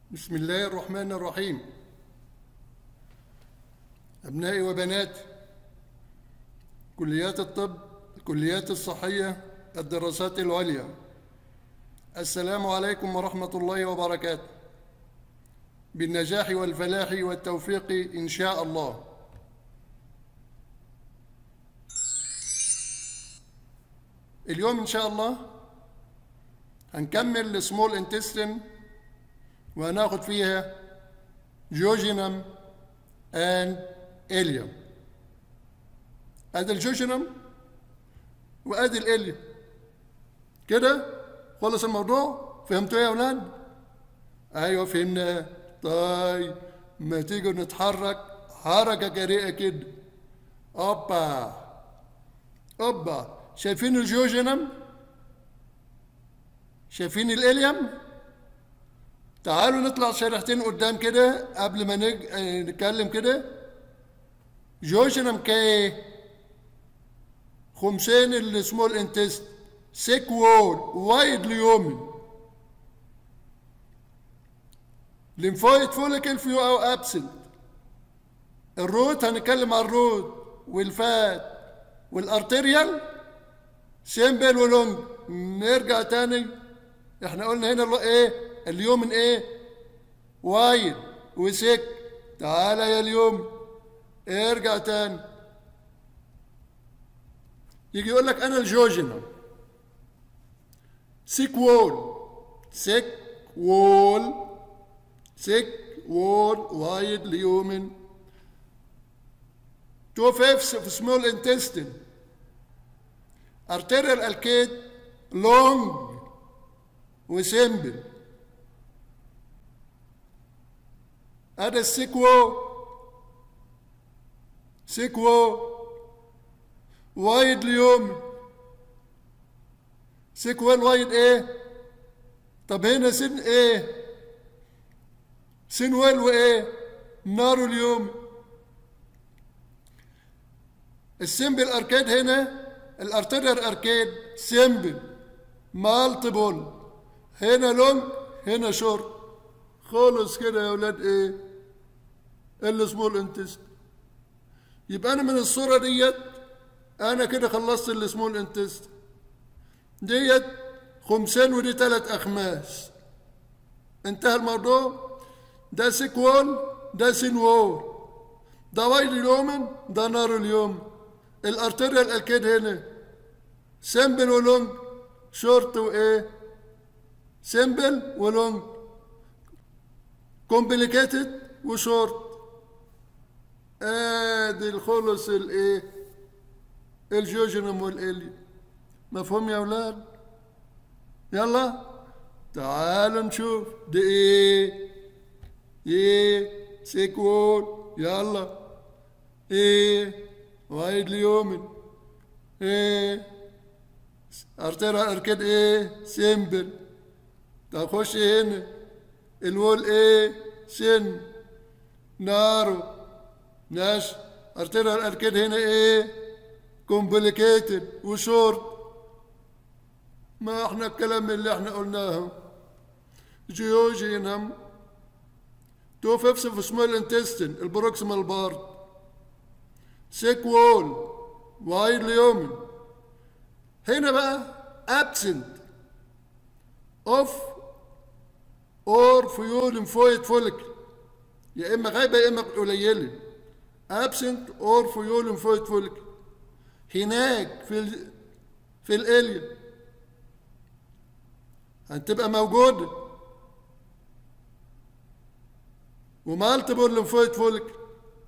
بسم الله الرحمن الرحيم أبنائي وبناتي كليات الطب الكليات الصحية الدراسات العليا السلام عليكم ورحمة الله وبركاته بالنجاح والفلاح والتوفيق إن شاء الله اليوم إن شاء الله هنكمل السمول انتستين وهناخد فيها جوجينم اند اليوم ادي الجوجينم وادي الاليوم كده خلص الموضوع فهمتوا يا اولاد ايوه فهمنا طيب ما تيجوا نتحرك حركه جريئه كده اوبا اوبا شايفين الجوجينم شايفين الاليوم تعالوا نطلع شريحتين قدام كده قبل ما نج... آه، نتكلم كده جوجنم كي خمسين السمول انتست سيك وول وايد ليومن ليمفويد فوليكل فيو او ابسنت الروت هنتكلم عن الروت والفات والارتريال سيمبل ولونج نرجع تاني احنا قلنا هنا اللي- ايه اليوم ايه وايد وسك تعالى يا اليوم ارجع تاني يجي يقول لك انا الجوجينال سيك وول سيك وول سيك وول وايد ليومن تو فيفث في سمول انتستين arterial arcade long وسيمبل هذا السيكوو سيكوو وايد اليوم سيكوو الوايد ايه طب هنا سن ايه سن ويل وايه نار اليوم السيمبل اركيد هنا الارتيريال اركيد سيمبل مالتيبل هنا لونج هنا شورت خالص كده يا ولاد ايه السمول انتست يبقى انا من الصوره ديت انا كده خلصت السمول انتست ديت خمسين ودي ثلاث اخماس انتهى الموضوع ده سيكوال ده سينوور ده وايد اليومن ده نار اليوم الارتيريال اكيد هنا سمبل ولونج شورت وايه سمبل ولونج كومبليكيتد وشورت ادي الخلص الايه الجوجنم والالي مفهوم يا اولاد يلا تعالوا نشوف دي ايه ايه سيكول يلا ايه وايد ليومن ايه ارترا اركد ايه سيمبل تخش هنا الوول ايه سن نارو ناش ارترا الاركد هنا ايه كومبليكيتد وشورت ما احنا الكلام اللي احنا قلناه جيوجينم تو فيفث في سمول انتستين البروكسيمال بارت سيك وول وايد ليومن هنا بقى absent of or فيول lymphoid follicle يا اما غايبه يا اما قليله absent or فيول lymphoid follicle هناك في ال في الاليا هتبقى موجوده ومالتيبل lymphoid follicle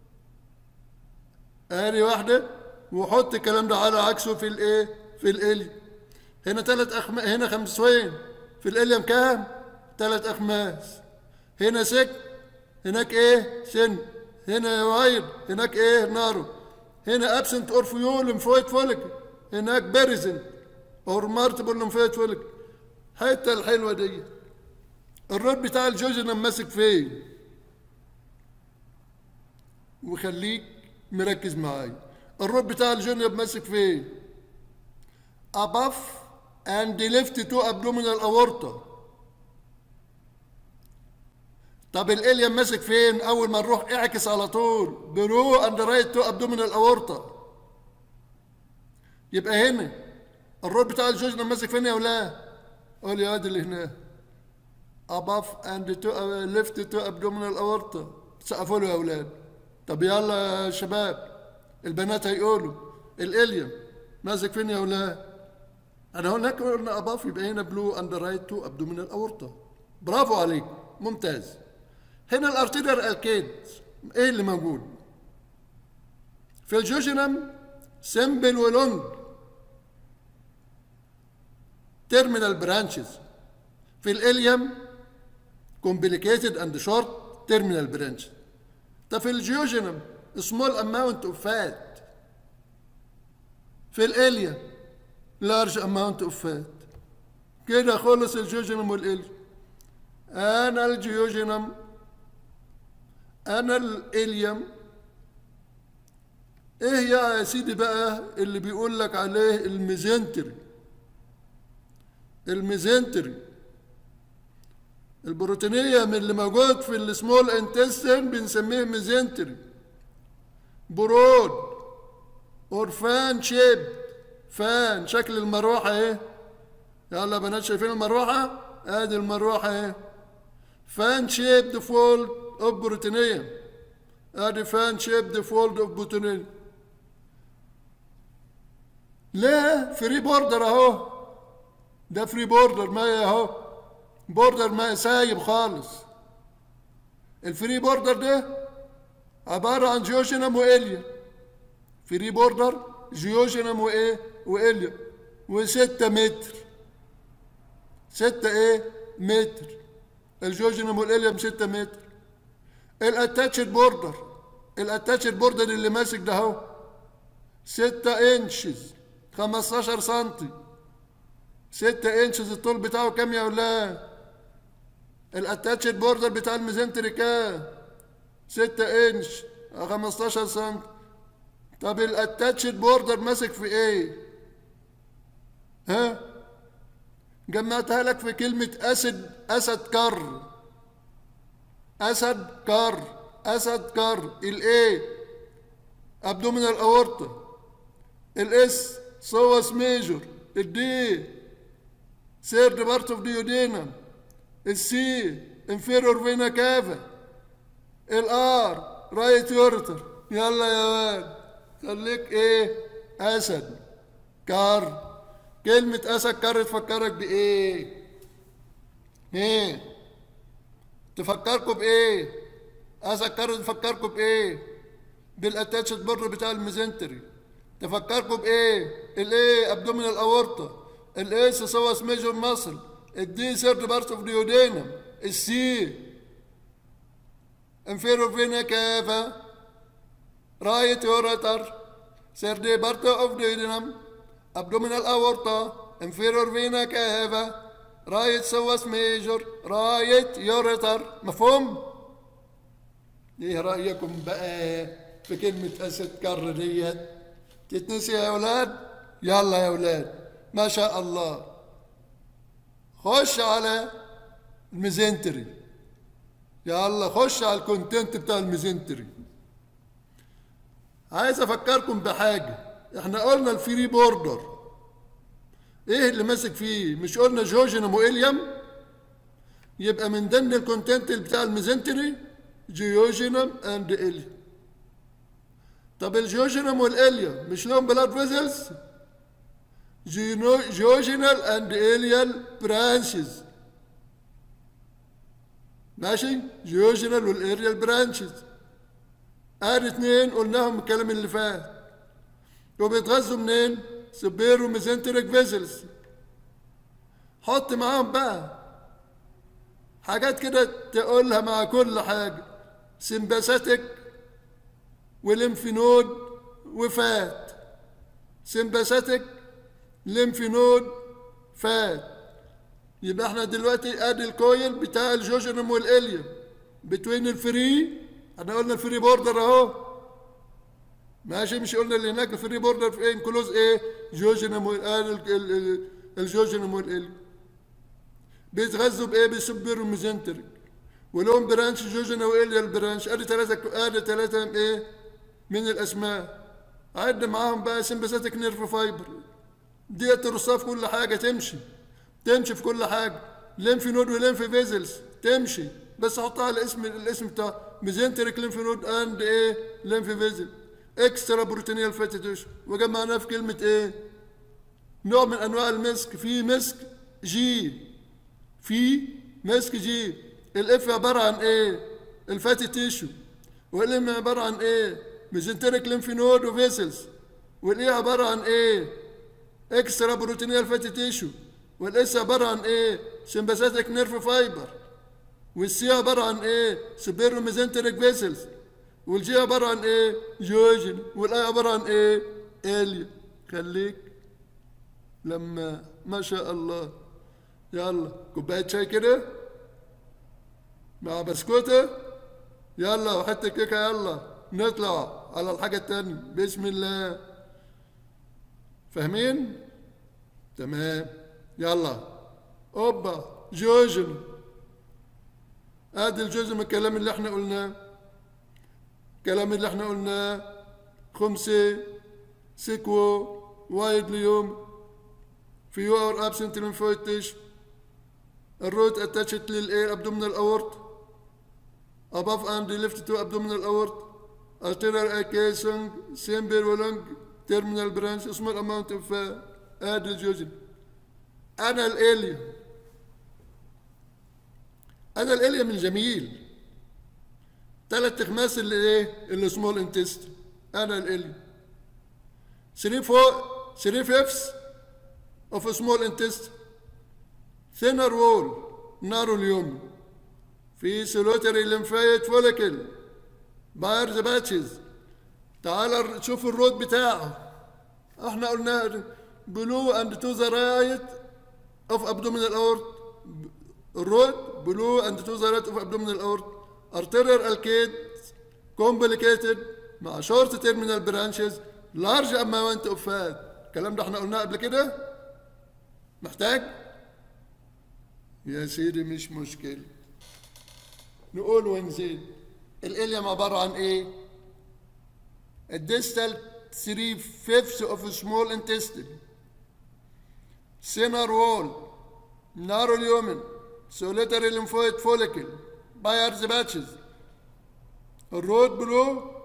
ادي واحده وحط الكلام ده على عكسه في الايه في الاليا هنا ثلاث أخم... هنا خمسين في الاليم كام ثلاث اخماس هنا سك هناك ايه سن هنا وايد هناك ايه نارو هنا ابسنت اور فيول لمفويد فوليك هناك بيريزنت اور مارتبل لمفويد فوليك حتى الحلوه دي الرد بتاع الجوجنم ماسك فين وخليك مركز معايا الرد بتاع الجونيور ماسك فين above and left to abdominal aorta طب الاليم ماسك فين اول ما نروح اعكس على طول برو اند رايت تو ابدومينال الاورطه يبقى هنا الرول بتاع الجوجنا ماسك فين يا ولاد قول يا واد اللي هنا above and to uh, left to abdominal aorta سقفوا له يا اولاد طب يلا يا شباب البنات هيقولوا الاليم ماسك فين يا اولاد انا هناك قلنا اباف يبقى هنا بلو اند رايت تو ابدومينال اورتا برافو عليك ممتاز هنا الارتيريال الكيد ايه اللي موجود في الجوجينم سمبل ولونج تيرمينال برانشز في الاليم complicated and short terminal branch ده في الجيوجينم small amount of fat في الاليا large amount of fat كده خلص الجيوجينم والاليا انا الجيوجينم انا الاليم ايه يا سيدي بقى اللي بيقول لك عليه الميزنتري الميزنتري البروتينية من اللي موجود في السمول انتستين بنسميه ميزنتري برود اور فان شيب فان شكل المروحة ايه يلا يا بنات شايفين المروحة ادي المروحة ايه فان شيب فولد اوف بروتينية ادي فان شيب فولد اوف بروتينية ليه فري بوردر اهو ده فري بوردر ما اهو بوردر ما سايب خالص الفري بوردر ده عبارة عن جيوجينم وإليا فري بوردر جيوجينم وإيه وإليا وستة متر ستة إيه متر الجيوجينم والإليا بستة متر الاتاتشد بوردر الاتاتشد بوردر اللي ماسك ده اهو ستة انشز خمستاشر سنتي ستة انشز الطول بتاعه كام يا ولاد الاتاتشد بوردر بتاع الميزنتري كام ستة انش خمستاشر سنتي طب الاتاتشد بوردر ماسك في ايه ها جمعتها لك في كلمة أسد أسد كر أسد كر أسد كر الإيه أبدومينال أورطة الإس سوس ميجور الدي سيرد بارت اوف ديودينم السي انفيرور فينا كافا الار رايت يورتر يلا يا واد خليك ايه اسد كار كلمة اسد كار تفكرك بايه ايه تفكركم بايه اسد كار تفكركم بايه بالاتاتشد بر بتاع الميزنتري تفكركم بايه الايه ابدومينال اورطه الايه سوس ميجور ماسل الدي سيرد بارت اوف ديودينم السي انفيرو فينا كافا رايت يوريتر سيرد بارت اوف ديودينم ابدومينال اورطه انفيرور فينا كافا رايت سوس ميجور رايت يوريتر مفهوم ايه رايكم بقى في كلمه اسد كر ديت تتنسي يا اولاد يلا يا اولاد ما شاء الله خش على الميزنتري يلا خش على الكونتنت بتاع الميزنتري عايز افكركم بحاجه احنا قلنا الفري بوردر ايه اللي ماسك فيه مش قلنا جوجينم واليم يبقى من ضمن الكونتنت بتاع الميزنتري جيوجينم اند اليم طب الجيوجينم والاليم مش لهم بلاد فيزلز جيوجينال اند اليال برانشز ماشي جيوجينال والاريال برانشز ادي اتنين قلناهم الكلام اللي فات وبيتغذوا منين سبيرو ميزنتريك فيزلز حط معاهم بقى حاجات كده تقولها مع كل حاجة سمباثيك وليمف نود وفات سمباثيك ليمف نود فات يبقى احنا دلوقتي ادي الكويل بتاع الجوجينم والاليوم بتوين الفري احنا قلنا الفري بوردر اهو ماشي مش قلنا اللي هناك الفري بوردر في ايه انكلوز ايه جوجينم الجوجينم والاليوم بيتغذوا بايه بسبيرو ميزنتريك ولهم برانش جوجنا وإليا البرانش ادي ثلاثة ادي ثلاثة ايه من الاسماء عد معاهم بقى سمباثيك نيرف فايبر ديت ترصها في كل حاجة تمشي تمشي في كل حاجة ليمف نود وليمف فيزلز تمشي بس حطها على الاسم الاسم بتاع ميزنتريك ليمف نود اند ايه ليمف فيزل اكسترا بروتينيال فاتي تيشو وجمعناها في كلمة ايه نوع من انواع المسك في مسك جي في مسك جي الاف عبارة عن ايه الفاتي تيشو والام عبارة عن ايه ميزنتريك ليمف نود وفيسلز والايه عبارة عن ايه اكسترا بروتينيال فاتي تيشو والاس عبارة عن ايه سمباثيك نيرف فايبر والسي عبارة عن ايه سبيرو ميزنتريك فيسلز والجي عبارة عن ايه جوجن والاي عبارة عن ايه اليا خليك لما ما شاء الله يلا كوباية شاي كده مع بسكوتة يلا وحتى كيكة يلا نطلع على الحاجة التانية بسم الله فاهمين؟ تمام يلا اوبا جوجن ادي الجزء من الكلام اللي احنا قلناه الكلام اللي احنا قلناه خمسة سيكو وايد اليوم في يو اور ابسنت ليمفويد الروت اتاتشت للاير ابدومينال اورت above and left to abdominal aort arterial arcation sember ولونج terminal branch small amount of uh, ادي الجوجن انا الاليوم انا الاليوم الجميل ثلاث تخماس اللي ايه اللي سمول انتست انا الاليوم 3 فوق 3 فيفس اوف سمول انتست ثينر وول نارو اليوم في سولوتري لمفايت فوليكل بايرز باتشز تعال شوف الرود بتاعه احنا قلنا بلو اند تو ذا رايت اوف ابدومينال اورت الرود بلو اند تو ذا رايت اوف ابدومينال اورت arterial arcade complicated مع short terminal branches large amount of fat الكلام ده احنا قلناه قبل كده محتاج يا سيدي مش مشكلة نقول ونزيد الاليم عبارة عن ايه الديستال 3 fifths of a small intestine center wall narrow lumen solitary lymphoid follicle Bayer's batches. A road below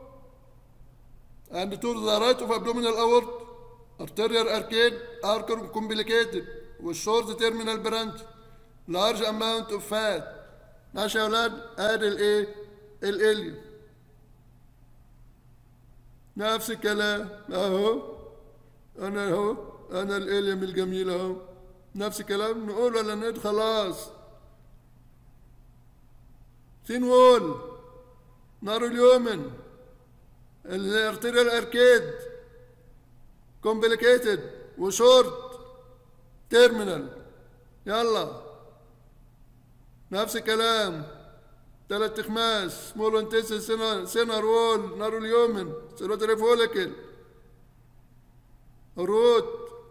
and to the right of abdominal aort, arterial arcade are complicated with short terminal branch, large amount of fat. ماشي يا اولاد ادي الايه؟ الاليوم. نفس الكلام اهو انا اهو انا الاليوم الجميل اهو نفس الكلام نقول ولا ند خلاص ثين وول نار اليومن الارتيريال اركيد كومبليكيتد وشورت تيرمينال يلا نفس الكلام ثلاث تخماس سمول انتس سينر وول نار اليومن سيروتري فوليكل الروت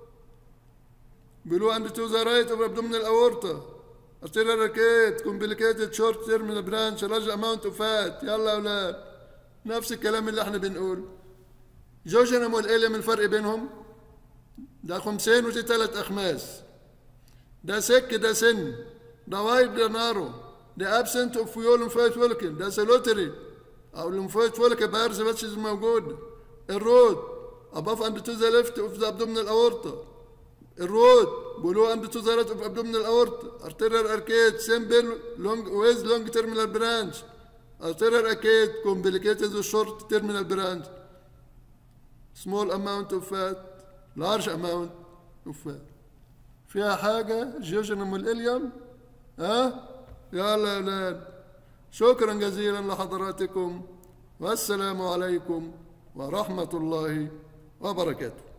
بلو اند تو ذا رايت اوف abdominal aorta arterial arcade complicated short terminal branch large amount of fat يلا يا اولاد نفس الكلام اللي احنا بنقول جوجنم والاليم الفرق بينهم ده خمسين ودي ثلاث اخماس ده سك ده سن ده وايد ده نارو ده ابسنت اوف فيول لمفويد فولكن ده سلوتري او لمفويد فولكن بارز بس موجود الرود above and to the left of the abdominal aorta الرود below and to the right of abdominal aorta arterial arcade simple long with long terminal branch arterial arcade complicated with short terminal branch small amount of fat large amount of fat فيها حاجة جيوجنم والإليوم ها يلا يا أولاد شكرا جزيلا لحضراتكم والسلام عليكم ورحمة الله وبركاته